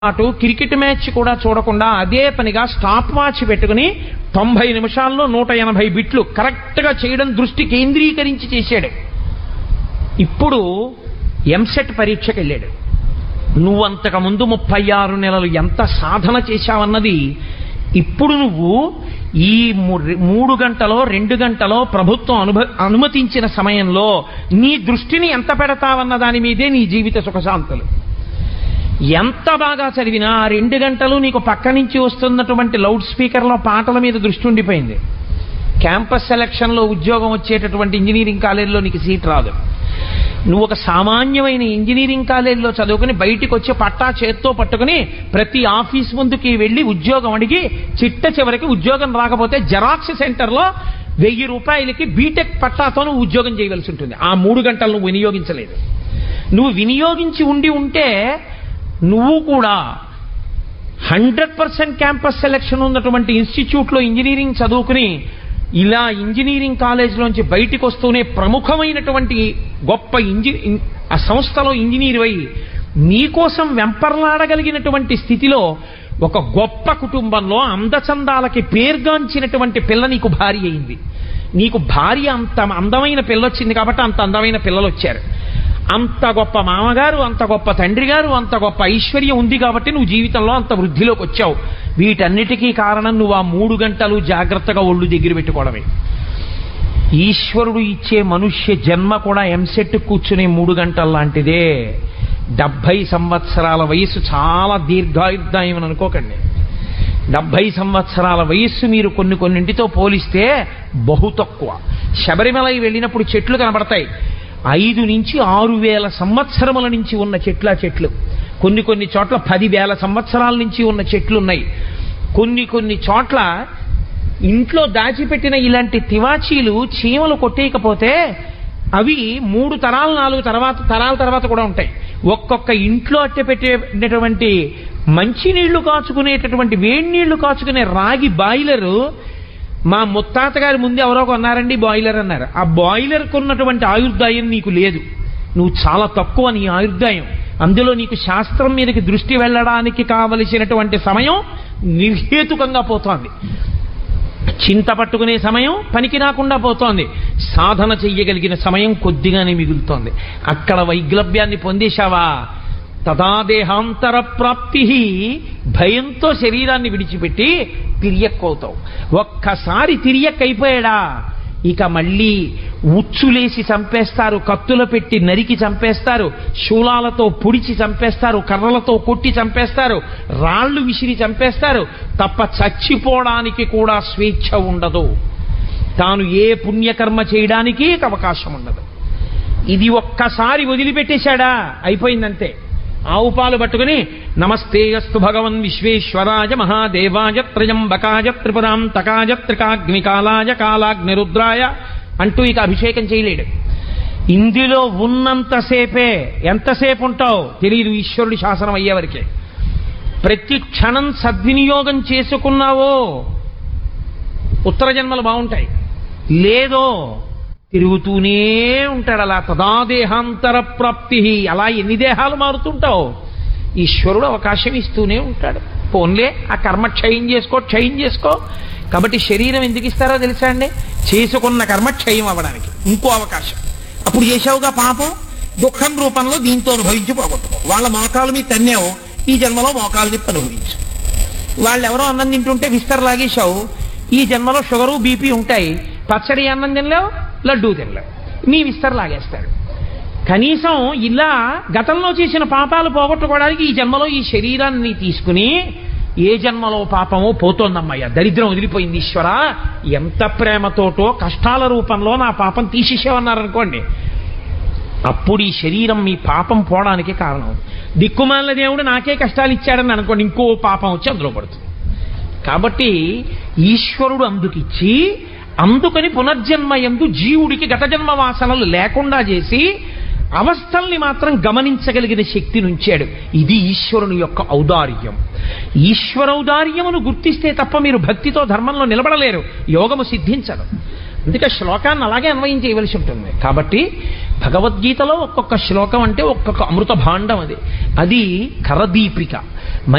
పాటు cricket match కూడా చూడకుండా అదే పనిగా స్టాప్ వాచ్ పెట్టుకుని తొంభై నిమిషాల్లో నూట ఎనభై బిట్లు కరెక్ట్గా చేయడం దృష్టి కేంద్రీకరించి చేశాడు ఇప్పుడు ఎంసెట్ పరీక్షకి వెళ్ళాడు నువ్వు అంతకు ముందు ముప్పై ఆరు నెలలు ఎంత సాధన చేశావన్నది ఇప్పుడు నువ్వు ఈ ము- మూడు గంటలో రెండు గంటలో ప్రభుత్వం అనుభ అనుమతించిన సమయంలో నీ దృష్టిని ఎంత పెడతావన్న దాని మీదే నీ జీవిత సుఖశాంతులు ఎంత బాగా చదివినా ఆ రెండు గంటలు నీకు పక్క నుంచి వస్తున్నటువంటి లౌడ్ స్పీకర్లో పాటల మీద దృష్టి ఉండిపోయింది క్యాంపస్ సెలక్షన్లో ఉద్యోగం వచ్చేటటువంటి ఇంజనీరింగ్ కాలేజీలో నీకు సీట్ రాదు నువ్వు ఒక సామాన్యమైన ఇంజనీరింగ్ కాలేజీలో చదువుకుని బయటికి వచ్చి పట్టా చేత్తో పట్టుకుని ప్రతి ఆఫీస్ ముందుకి వెళ్ళి ఉద్యోగం అడిగి చిట్ట చివరికి ఉద్యోగం రాకపోతే జెరాక్స్ సెంటర్లో వెయ్యి రూపాయలకి బీటెక్ పట్టాతో నువ్వు ఉద్యోగం చేయవలసి ఉంటుంది ఆ మూడు గంటలు నువ్వు వినియోగించలేదు నువ్వు వినియోగించి ఉండి ఉంటే నువ్వు కూడా హండ్రెడ్ పర్సెంట్ క్యాంపస్ సెలక్షన్ ఉన్నటువంటి ఇన్స్టిట్యూట్లో ఇంజనీరింగ్ చదువుకుని ఇలా ఇంజనీరింగ్ కాలేజ్లోంచి బయటికి వస్తూనే ప్రముఖమైనటువంటి గొప్ప ఇంజి ఇన్- ఆ సంస్థలో ఇంజనీర్ అయి నీకోసం వెంపర్లాడగలిగినటువంటి స్థితిలో ఒక గొప్ప కుటుంబంలో అందచందాలకి పేర్గాంచినటువంటి పిల్ల నీకు భార్య అయింది నీకు భార్య అంత అందమైన పిల్ల వచ్చింది కాబట్టి అంత అందమైన పిల్లలు వచ్చారు అంత గొప్ప మామగారు అంత గొప్ప తండ్రి గారు అంత గొప్ప ఐశ్వర్యం ఉంది కాబట్టి నువ్వు జీవితంలో అంత వృద్ధిలోకి వచ్చావు వీటన్నిటికీ కారణం నువ్వు ఆ మూడు గంటలు జాగ్రత్తగా ఒళ్ళు దగ్గర పెట్టుకోవడమే ఈశ్వరుడు ఇచ్చే మనుష్య జన్మ కూడా ఎంసెట్ కూర్చునే మూడు గంటల లాంటిదే డెబ్భై సంవత్సరాల వయస్సు చాలా దీర్ఘాయుర్దాయం అని అనుకోకండి డెబ్భై సంవత్సరాల వయస్సు మీరు కొన్ని కొన్నింటితో పోలిస్తే బహు తక్కువ శబరిమలై వెళ్ళినప్పుడు చెట్లు కనబడతాయి ఐదు నుంచి ఆరు వేల సంవత్సరముల నుంచి ఉన్న చెట్ల చెట్లు కొన్ని కొన్ని చోట్ల పది వేల సంవత్సరాల నుంచి ఉన్న చెట్లు ఉన్నాయి కొన్ని కొన్ని చోట్ల ఇంట్లో దాచిపెట్టిన ఇలాంటి తివాచీలు చీమలు కొట్టేయకపోతే అవి మూడు తరాలు నాలుగు తర్వాత తరాల తర్వాత కూడా ఉంటాయి ఒక్కొక్క ఇంట్లో అట్టె పెట్టేటటువంటి మంచినీళ్లు కాచుకునేటటువంటి వేడి నీళ్లు కాచుకునే రాగి బాయిలరు మా ముత్తాత గారి ముందు ఎవరో కొన్నారండి బాయిలర్ అన్నారు ఆ బాయిలర్ కొన్నటువంటి ఆయుర్దాయం నీకు లేదు నువ్వు చాలా తక్కువ నీ ఆయుర్దాయం అందులో నీకు శాస్త్రం మీదకి దృష్టి వెళ్ళడానికి కావలసినటువంటి సమయం నిర్హేతుకంగా పోతోంది చింత పట్టుకునే సమయం పనికి రాకుండా పోతోంది సాధన చెయ్యగలిగిన సమయం కొద్దిగానే మిగులుతోంది అక్కడ వైగ్లభ్యాన్ని పొందేశావా తదాదేహాంతర ప్రాప్తి భయంతో శరీరాన్ని విడిచిపెట్టి తిరియక్కవుతావు ఒక్కసారి తిరియక్కైపోయాడా ఇక మళ్ళీ ఉచ్చులేసి చంపేస్తారు కత్తుల పెట్టి నరికి చంపేస్తారు శూలాలతో పొడిచి చంపేస్తారు కర్రలతో కొట్టి చంపేస్తారు రాళ్లు విసిరి చంపేస్తారు తప్ప చచ్చిపోవడానికి కూడా స్వేచ్ఛ ఉండదు తాను ఏ పుణ్యకర్మ చేయడానికి అవకాశం ఉండదు ఇది ఒక్కసారి వదిలిపెట్టేశాడా అయిపోయిందంతే ఆవు పాలు పట్టుకుని నమస్తేయస్తు భగవన్ విశ్వేశ్వరాయ మహాదేవాయ త్రయంబకాయ త్రిపురాంతకాయ త్రికాగ్నికాలాయ కాలాగ్నిరుద్రాయ అంటూ ఇక అభిషేకం చేయలేడు ఇందులో ఉన్నంతసేపే ఎంతసేపు ఉంటావు తెలియదు ఈశ్వరుడి శాసనం అయ్యేవరకే ప్రతి క్షణం సద్వినియోగం చేసుకున్నావో ఉత్తర జన్మలు బాగుంటాయి లేదో తిరుగుతూనే ఉంటాడు అలా తదాదేహాంతర ప్రాప్తి అలా ఎన్ని దేహాలు మారుతుంటావు ఈశ్వరుడు అవకాశం ఇస్తూనే ఉంటాడు పోన్లే ఆ కర్మ క్షయం చేసుకో క్షయం చేసుకో కాబట్టి శరీరం ఎందుకు ఇస్తారో తెలుసా అండి చేసుకున్న కర్మ క్షయం అవ్వడానికి ఇంకో అవకాశం అప్పుడు చేసావుగా పాపం దుఃఖం రూపంలో దీంతో అనుభవించి పోగొట్టుకో వాళ్ళ మోకాల మీద తన్నావు ఈ జన్మలో మోకాలు తిప్పి అనుభవించు వాళ్ళు ఎవరో అన్నం తింటుంటే విస్తర్ లాగేశావు ఈ జన్మలో షుగరు బీపీ ఉంటాయి పచ్చడి అన్నం తినలేవు లడ్డూ తినలేవు నీ విస్తర్ లాగేస్తాడు కనీసం ఇలా గతంలో చేసిన పాపాలు పోగొట్టుకోవడానికి ఈ జన్మలో ఈ శరీరాన్ని తీసుకుని ఏ జన్మలో పాపమో పోతోందమ్మయ్య దరిద్రం వదిలిపోయింది ఈశ్వర ఎంత ప్రేమతోటో కష్టాల రూపంలో నా పాపం తీసేసేవన్నారనుకోండి అప్పుడు ఈ శరీరం మీ పాపం పోవడానికి కారణం దిక్కుమాల దేవుడు నాకే కష్టాలు ఇచ్చాడని అనుకోండి ఇంకో పాపం వచ్చి అందులో పడుతుంది కాబట్టి ఈశ్వరుడు అందుకిచ్చి అందుకని పునర్జన్మ ఎందు జీవుడికి గత జన్మ వాసనలు లేకుండా చేసి అవస్థల్ని మాత్రం గమనించగలిగిన శక్తిని ఉంచాడు ఇది ఈశ్వరుని యొక్క ఔదార్యం ఈశ్వరౌదార్యమును గుర్తిస్తే తప్ప మీరు భక్తితో ధర్మంలో నిలబడలేరు యోగము సిద్ధించదు అందుకే శ్లోకాన్ని అలాగే అన్వయం చేయవలసి ఉంటుంది కాబట్టి భగవద్గీతలో ఒక్కొక్క శ్లోకం అంటే ఒక్కొక్క అమృత భాండం అది అది కరదీపిక